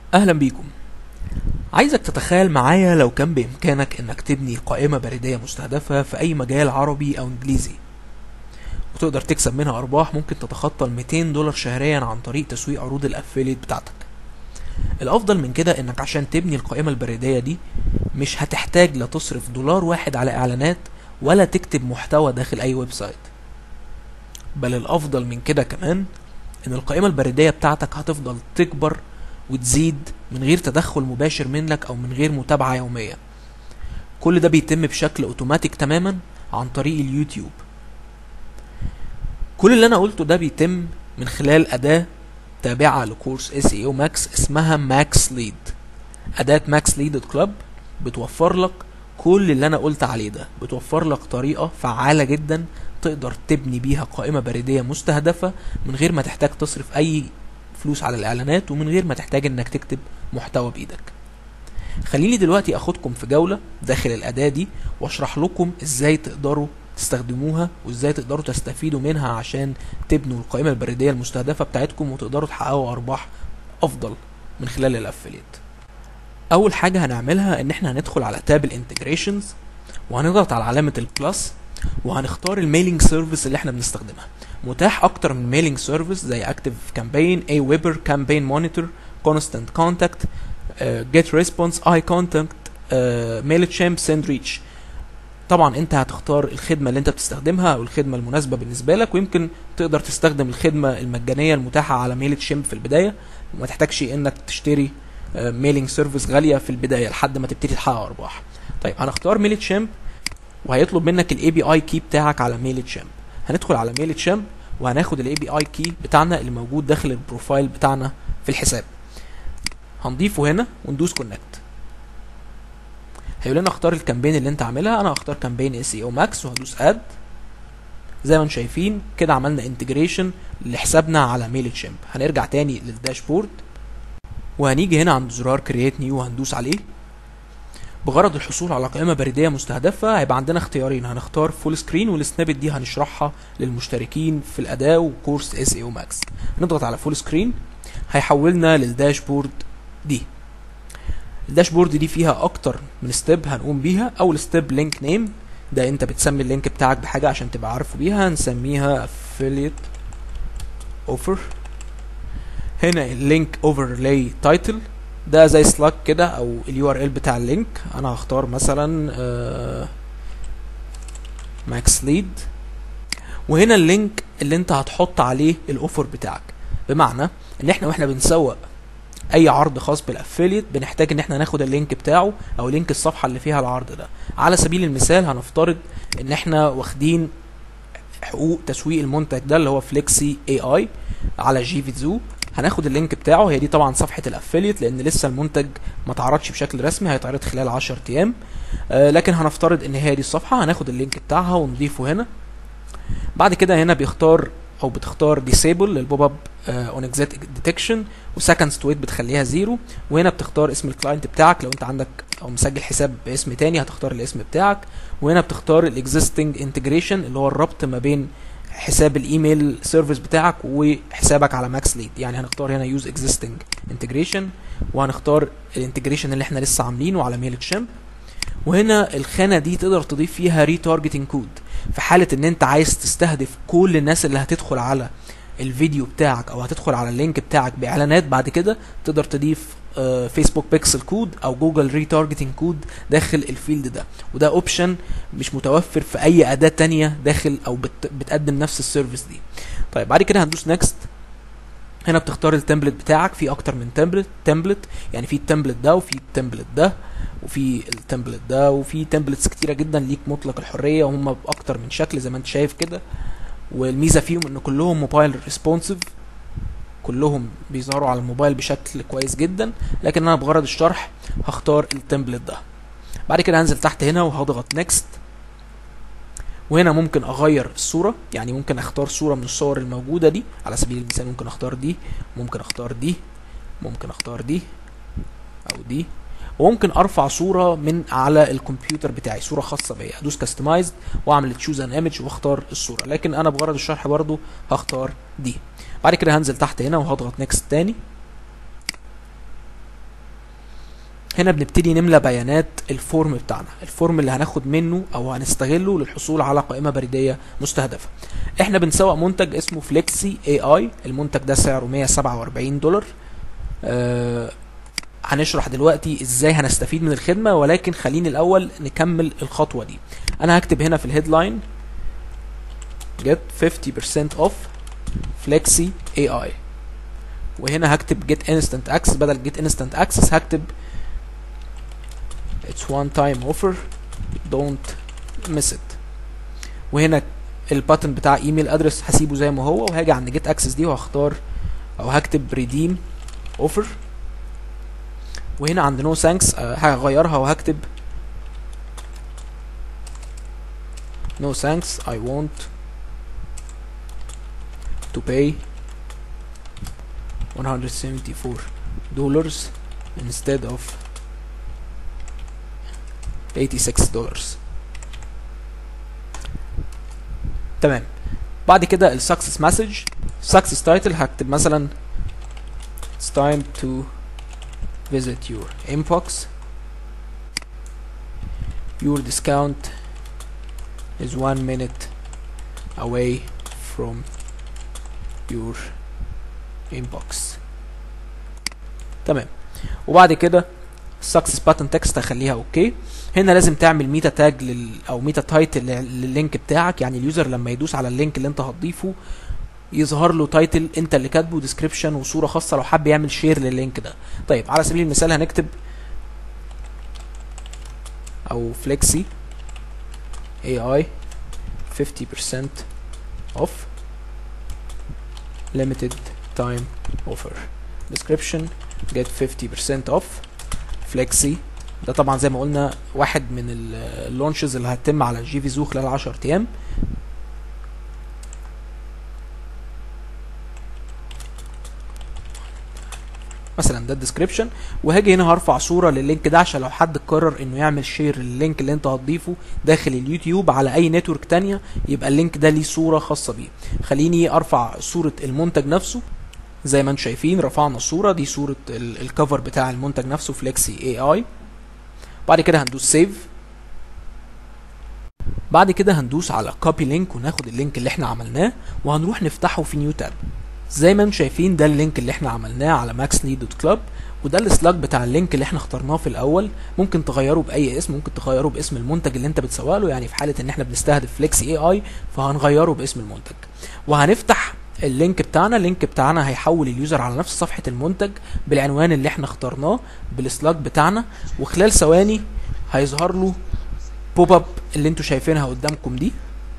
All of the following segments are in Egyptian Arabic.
اهلا بيكم عايزك تتخيل معايا لو كان بامكانك انك تبني قائمة بريدية مستهدفة في اي مجال عربي او انجليزي وتقدر تكسب منها ارباح ممكن تتخطى ال 200 دولار شهريا عن طريق تسويق عروض الافيليت بتاعتك الافضل من كده انك عشان تبني القائمة البريدية دي مش هتحتاج لا تصرف دولار واحد على اعلانات ولا تكتب محتوى داخل اي ويب سايت بل الافضل من كده كمان ان القائمة البريدية بتاعتك هتفضل تكبر وتزيد من غير تدخل مباشر منك او من غير متابعة يومية كل ده بيتم بشكل اوتوماتيك تماما عن طريق اليوتيوب كل اللي انا قلته ده بيتم من خلال اداة تابعة لكورس اس اي او ماكس اسمها ماكس ليد اداة ماكس ليد كلاب بتوفر لك كل اللي انا قلت عليه ده بتوفر لك طريقة فعالة جدا تقدر تبني بيها قائمة بريدية مستهدفة من غير ما تحتاج تصرف اي فلوس على الاعلانات ومن غير ما تحتاج انك تكتب محتوى بايدك خليني دلوقتي اخدكم في جولة داخل الاداة دي واشرح لكم ازاي تقدروا تستخدموها وازاي تقدروا تستفيدوا منها عشان تبنوا القائمة البريدية المستهدفة بتاعتكم وتقدروا تحققوا ارباح افضل من خلال الافليت اول حاجة هنعملها ان احنا هندخل على تاب الانتجريشنز وهنضغط على علامة البلس وهنختار الميلينج سيرفيس اللي احنا بنستخدمها متاح اكتر من ميلينج سيرفيس زي اكتف كامبين اي ويبر كامبين مونيتور كونستانت كونتاكت جيت ريسبونس اي كونتاكت ميل تشامب سند ريتش طبعا انت هتختار الخدمه اللي انت بتستخدمها او الخدمه المناسبه بالنسبه لك ويمكن تقدر تستخدم الخدمه المجانيه المتاحه على ميل تشامب في البدايه وما تحتاجش انك تشتري ميلينج سيرفيس غاليه في البدايه لحد ما تبتدي تحقق ارباح طيب هنختار ميل تشامب وهيطلب منك الاي بي اي كي بتاعك على ميل تشامب هندخل على ميل تشامب وهناخد الاي بي اي كي بتاعنا اللي موجود داخل البروفايل بتاعنا في الحساب هنضيفه هنا وندوس كونكت هيقول لنا اختار الكامبين اللي انت عاملها انا هختار كامبين اس اي او ماكس وهدوس اد زي ما انتم شايفين كده عملنا انتجريشن لحسابنا على ميل تشامب هنرجع تاني للداشبورد وهنيجي هنا عند زرار كرييت نيو وهندوس عليه بغرض الحصول على قائمه بريديه مستهدفه هيبقى عندنا اختيارين هنختار فول سكرين والسنابت دي هنشرحها للمشتركين في الاداء وكورس اس اي او ماكس نضغط على فول سكرين هيحولنا للداشبورد دي الداشبورد دي فيها اكتر من ستيب هنقوم بيها اول ستيب لينك نيم ده انت بتسمي اللينك بتاعك بحاجه عشان تبقى عارفه بيها هنسميها affiliate offer هنا اللينك overlay title ده زي سلاك كده او اليو ار ال بتاع اللينك انا هختار مثلا ماكس ليد وهنا اللينك اللي انت هتحط عليه الاوفر بتاعك بمعنى ان احنا واحنا بنسوق اي عرض خاص بالافيليت بنحتاج ان احنا ناخد اللينك بتاعه او لينك الصفحه اللي فيها العرض ده على سبيل المثال هنفترض ان احنا واخدين حقوق تسويق المنتج ده اللي هو فليكسي اي اي على جي فيتزو هناخد اللينك بتاعه هي دي طبعا صفحه الافيليت لان لسه المنتج ما اتعرضش بشكل رسمي هيتعرض خلال 10 ايام آه لكن هنفترض ان هي دي الصفحه هناخد اللينك بتاعها ونضيفه هنا بعد كده هنا بيختار او بتختار ديسيبل للبوب اب اون اكزيت ديتكشن وسكند ستويت بتخليها زيرو وهنا بتختار اسم الكلاينت بتاعك لو انت عندك او مسجل حساب باسم تاني هتختار الاسم بتاعك وهنا بتختار الاكزيستنج انتجريشن اللي هو الربط ما بين حساب الايميل سيرفيس بتاعك وحسابك على ماكس ليد يعني هنختار هنا يوز اكزيستنج انتجريشن وهنختار الانتجريشن اللي احنا لسه عاملينه على ميل تشامب وهنا الخانه دي تقدر تضيف فيها ريتارجتنج كود في حاله ان انت عايز تستهدف كل الناس اللي هتدخل على الفيديو بتاعك او هتدخل على اللينك بتاعك باعلانات بعد كده تقدر تضيف فيسبوك بيكسل كود او جوجل ريتارجتنج كود داخل الفيلد ده وده اوبشن مش متوفر في اي اداه تانية داخل او بت بتقدم نفس السيرفيس دي طيب بعد كده هندوس نيكست هنا بتختار التمبلت بتاعك في اكتر من تمبلت تمبلت يعني في التمبلت ده وفي التمبلت ده وفي التمبلت ده وفي تمبلتس كتيره جدا ليك مطلق الحريه وهم باكتر من شكل زي ما انت شايف كده والميزه فيهم ان كلهم موبايل ريسبونسيف كلهم بيظهروا على الموبايل بشكل كويس جدا لكن انا بغرض الشرح هختار التمبلت ده بعد كده هنزل تحت هنا وهضغط نيكست وهنا ممكن اغير الصوره يعني ممكن اختار صوره من الصور الموجوده دي على سبيل المثال ممكن اختار دي ممكن اختار دي ممكن اختار دي او دي وممكن ارفع صوره من على الكمبيوتر بتاعي صوره خاصه بيا ادوس كاستمايزد واعمل تشوز ان ايمج واختار الصوره لكن انا بغرض الشرح برضو هختار دي بعد كده هنزل تحت هنا وهضغط نيكست تاني هنا بنبتدي نملى بيانات الفورم بتاعنا الفورم اللي هناخد منه او هنستغله للحصول على قائمه بريديه مستهدفه احنا بنسوق منتج اسمه فليكسي اي اي المنتج ده سعره 147 دولار آه هنشرح دلوقتي ازاي هنستفيد من الخدمه ولكن خليني الاول نكمل الخطوه دي انا هكتب هنا في الهيدلاين get 50% off flexi AI وهنا هكتب get instant access بدل get instant access هكتب it's one time offer don't miss it وهنا الباتن بتاع ايميل ادرس هسيبه زي ما هو وهاجي عند get access دي وهختار او هكتب redeem offer وهنا عند no thanks آه، هغيرها وهكتب no thanks I want to pay 174 dollars instead of 86 dollars تمام بعد كده السكسس مسج سكسس تايتل هكتب مثلا it's time to visit your inbox your discount is one minute away from your inbox تمام وبعد كده السكسس باتن تكست هخليها اوكي هنا لازم تعمل ميتا تاج لل او ميتا تايتل لللينك بتاعك يعني اليوزر لما يدوس على اللينك اللي انت هتضيفه يظهر له تايتل انت اللي كاتبه ديسكريبشن وصوره خاصه لو حب يعمل شير لللينك ده طيب على سبيل المثال هنكتب او فليكسي اي اي 50% off limited time offer description get 50% off flexi ده طبعا زي ما قلنا واحد من اللونشز اللي هتتم على الجي في زو خلال 10 ايام مثلا ده الديسكريبشن وهاجي هنا هرفع صوره لللينك ده عشان لو حد قرر انه يعمل شير لللينك اللي انت هتضيفه داخل اليوتيوب على اي نتورك تانية يبقى اللينك ده ليه صوره خاصه بيه خليني ارفع صوره المنتج نفسه زي ما انتم شايفين رفعنا الصوره دي صوره ال- الكفر بتاع المنتج نفسه فليكسي اي اي بعد كده هندوس سيف بعد كده هندوس على كوبي لينك وناخد اللينك اللي احنا عملناه وهنروح نفتحه في نيو تاب زي ما انتم شايفين ده اللينك اللي احنا عملناه على maxlead.club وده السلاج بتاع اللينك اللي احنا اخترناه في الاول ممكن تغيره باي اسم ممكن تغيره باسم المنتج اللي انت بتسوق له يعني في حاله ان احنا بنستهدف فليكس اي اي فهنغيره باسم المنتج وهنفتح اللينك بتاعنا اللينك بتاعنا هيحول اليوزر على نفس صفحه المنتج بالعنوان اللي احنا اخترناه بالسلاج بتاعنا وخلال ثواني هيظهر له بوب اب اللي انتوا شايفينها قدامكم دي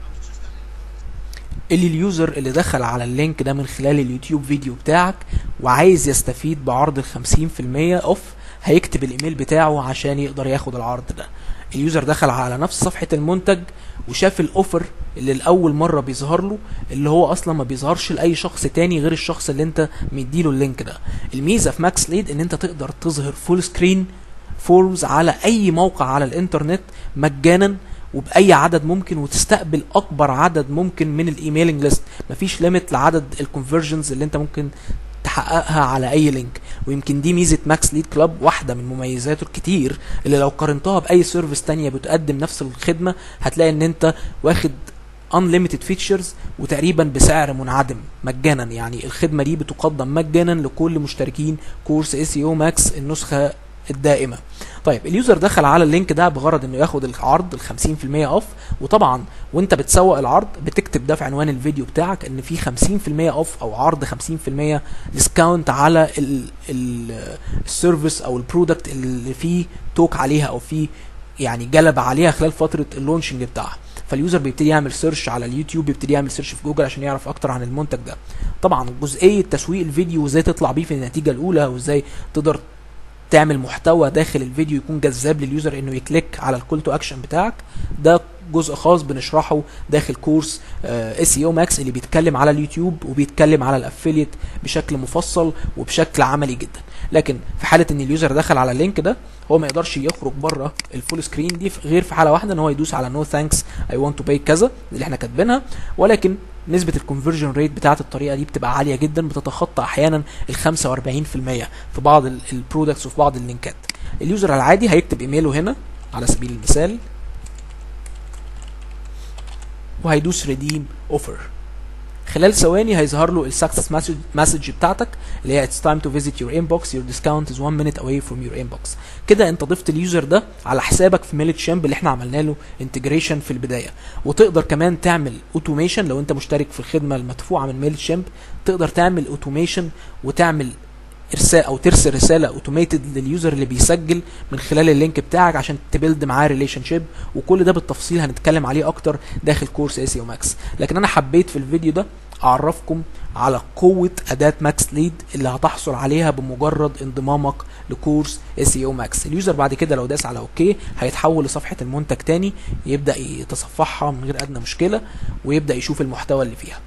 اللي اليوزر اللي دخل على اللينك ده من خلال اليوتيوب فيديو بتاعك وعايز يستفيد بعرض ال 50% اوف هيكتب الايميل بتاعه عشان يقدر ياخد العرض ده اليوزر دخل على نفس صفحة المنتج وشاف الاوفر اللي لاول مرة بيظهر له اللي هو اصلا ما بيظهرش لاي شخص تاني غير الشخص اللي انت مديله اللينك ده الميزة في ماكس ليد ان انت تقدر تظهر فول سكرين فورمز على اي موقع على الانترنت مجانا وباي عدد ممكن وتستقبل اكبر عدد ممكن من الايميلنج ليست مفيش ليميت لعدد الكونفرجنز اللي انت ممكن تحققها على اي لينك ويمكن دي ميزه ماكس ليد كلاب واحده من مميزاته الكتير اللي لو قارنتها باي سيرفيس تانية بتقدم نفس الخدمه هتلاقي ان انت واخد unlimited features وتقريبا بسعر منعدم مجانا يعني الخدمه دي بتقدم مجانا لكل مشتركين كورس اس او ماكس النسخه الدائمه طيب اليوزر دخل على اللينك ده بغرض انه ياخد العرض ال 50% اوف وطبعا وانت بتسوق العرض بتكتب ده في عنوان الفيديو بتاعك ان في 50% اوف او عرض 50% ديسكاونت على ال ال السيرفيس او البرودكت اللي فيه توك عليها او فيه يعني جلب عليها خلال فتره اللونشنج بتاعها فاليوزر بيبتدي يعمل سيرش على اليوتيوب بيبتدي يعمل سيرش في جوجل عشان يعرف اكتر عن المنتج ده طبعا جزئيه تسويق الفيديو وازاي تطلع بيه في النتيجه الاولى وازاي تقدر تعمل محتوى داخل الفيديو يكون جذاب لليوزر انه يكليك على الكول تو اكشن بتاعك ده جزء خاص بنشرحه داخل كورس اس اي او ماكس اللي بيتكلم على اليوتيوب وبيتكلم على الافيليت بشكل مفصل وبشكل عملي جدا لكن في حاله ان اليوزر دخل على اللينك ده هو ما يقدرش يخرج بره الفول سكرين دي غير في حاله واحده ان هو يدوس على نو ثانكس اي ونت تو باي كذا اللي احنا كاتبينها ولكن نسبة الكونفرجن ريت بتاعت الطريقة دي بتبقى عالية جدا بتتخطى أحيانا ال 45% في بعض البرودكتس وفي بعض اللينكات اليوزر العادي هيكتب ايميله هنا على سبيل المثال وهيدوس ريديم اوفر خلال ثواني هيظهر له السكسس مسج بتاعتك اللي هي it's time to visit your inbox your discount is one minute away from your inbox كده انت ضفت اليوزر ده على حسابك في ميلت شامب اللي احنا عملنا له انتجريشن في البدايه وتقدر كمان تعمل اوتوميشن لو انت مشترك في الخدمه المدفوعه من ميلت شامب تقدر تعمل اوتوميشن وتعمل ارسال او ترسل رساله اوتوميتد لليوزر اللي بيسجل من خلال اللينك بتاعك عشان تبيلد معاه ريليشن شيب وكل ده بالتفصيل هنتكلم عليه اكتر داخل كورس اي سي او ماكس لكن انا حبيت في الفيديو ده اعرفكم على قوة اداة ماكس ليد اللي هتحصل عليها بمجرد انضمامك لكورس اس اي او ماكس اليوزر بعد كده لو داس على اوكي هيتحول لصفحة المنتج تاني يبدأ يتصفحها من غير ادنى مشكلة ويبدأ يشوف المحتوى اللي فيها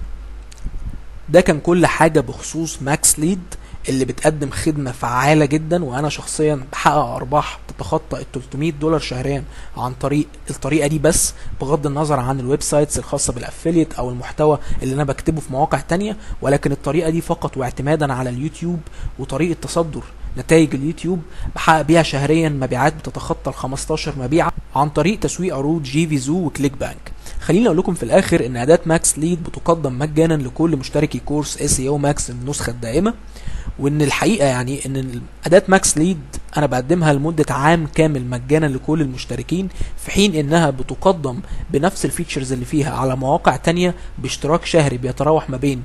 ده كان كل حاجة بخصوص ماكس ليد اللي بتقدم خدمة فعالة جدا وانا شخصيا بحقق ارباح تتخطى ال 300 دولار شهريا عن طريق الطريقة دي بس بغض النظر عن الويب سايتس الخاصة بالافيليت او المحتوى اللي انا بكتبه في مواقع تانية ولكن الطريقة دي فقط واعتمادا على اليوتيوب وطريقة تصدر نتائج اليوتيوب بحقق بيها شهريا مبيعات بتتخطى ال 15 مبيعة عن طريق تسويق عروض جي فيزو وكليك بانك خليني اقول لكم في الاخر ان اداه ماكس ليد بتقدم مجانا لكل مشتركي كورس اس اي او ماكس النسخه الدائمه وان الحقيقه يعني ان اداه ماكس ليد انا بقدمها لمده عام كامل مجانا لكل المشتركين في حين انها بتقدم بنفس الفيتشرز اللي فيها على مواقع تانية باشتراك شهري بيتراوح ما بين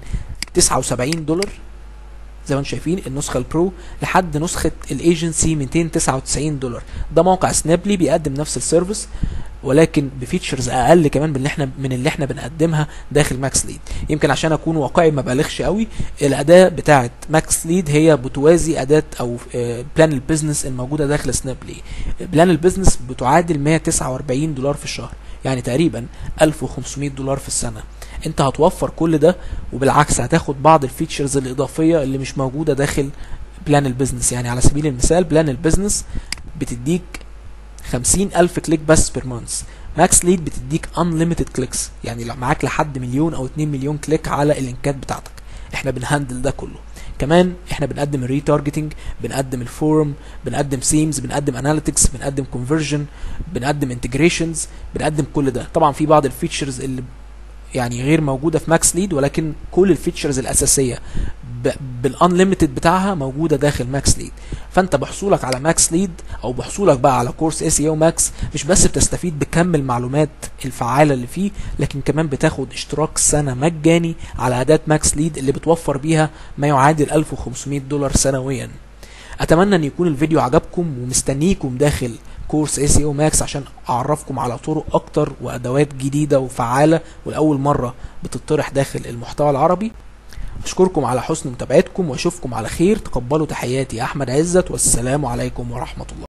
79 دولار زي ما انتم شايفين النسخه البرو لحد نسخه الايجنسي 299 دولار ده موقع سنابلي بيقدم نفس السيرفيس ولكن بفيتشرز اقل كمان من اللي احنا من اللي احنا بنقدمها داخل ماكس ليد يمكن عشان اكون واقعي ما بالغش قوي الاداه بتاعه ماكس ليد هي بتوازي اداه او بلان البيزنس الموجوده داخل سنابلي بلان البيزنس بتعادل 149 دولار في الشهر يعني تقريبا 1500 دولار في السنه انت هتوفر كل ده وبالعكس هتاخد بعض الفيتشرز الاضافيه اللي مش موجوده داخل بلان البيزنس يعني على سبيل المثال بلان البيزنس بتديك خمسين ألف كليك بس بير مانث ماكس ليد بتديك unlimited كليكس يعني لو معاك لحد مليون او 2 مليون كليك على اللينكات بتاعتك احنا بنهندل ده كله كمان احنا بنقدم الريتارجتنج بنقدم الفورم بنقدم سيمز بنقدم اناليتكس بنقدم كونفرجن بنقدم انتجريشنز بنقدم كل ده طبعا في بعض الفيتشرز اللي يعني غير موجوده في ماكس ليد ولكن كل الفيتشرز الاساسيه بالانليمتد بتاعها موجوده داخل ماكس ليد فانت بحصولك على ماكس ليد او بحصولك بقى على كورس اس اي او ماكس مش بس بتستفيد بكم المعلومات الفعاله اللي فيه لكن كمان بتاخد اشتراك سنه مجاني على اداه ماكس ليد اللي بتوفر بيها ما يعادل 1500 دولار سنويا اتمنى ان يكون الفيديو عجبكم ومستنيكم داخل كورس اي سي او ماكس عشان اعرفكم على طرق اكتر وادوات جديده وفعاله ولاول مره بتطرح داخل المحتوى العربي اشكركم على حسن متابعتكم واشوفكم على خير تقبلوا تحياتي احمد عزت والسلام عليكم ورحمه الله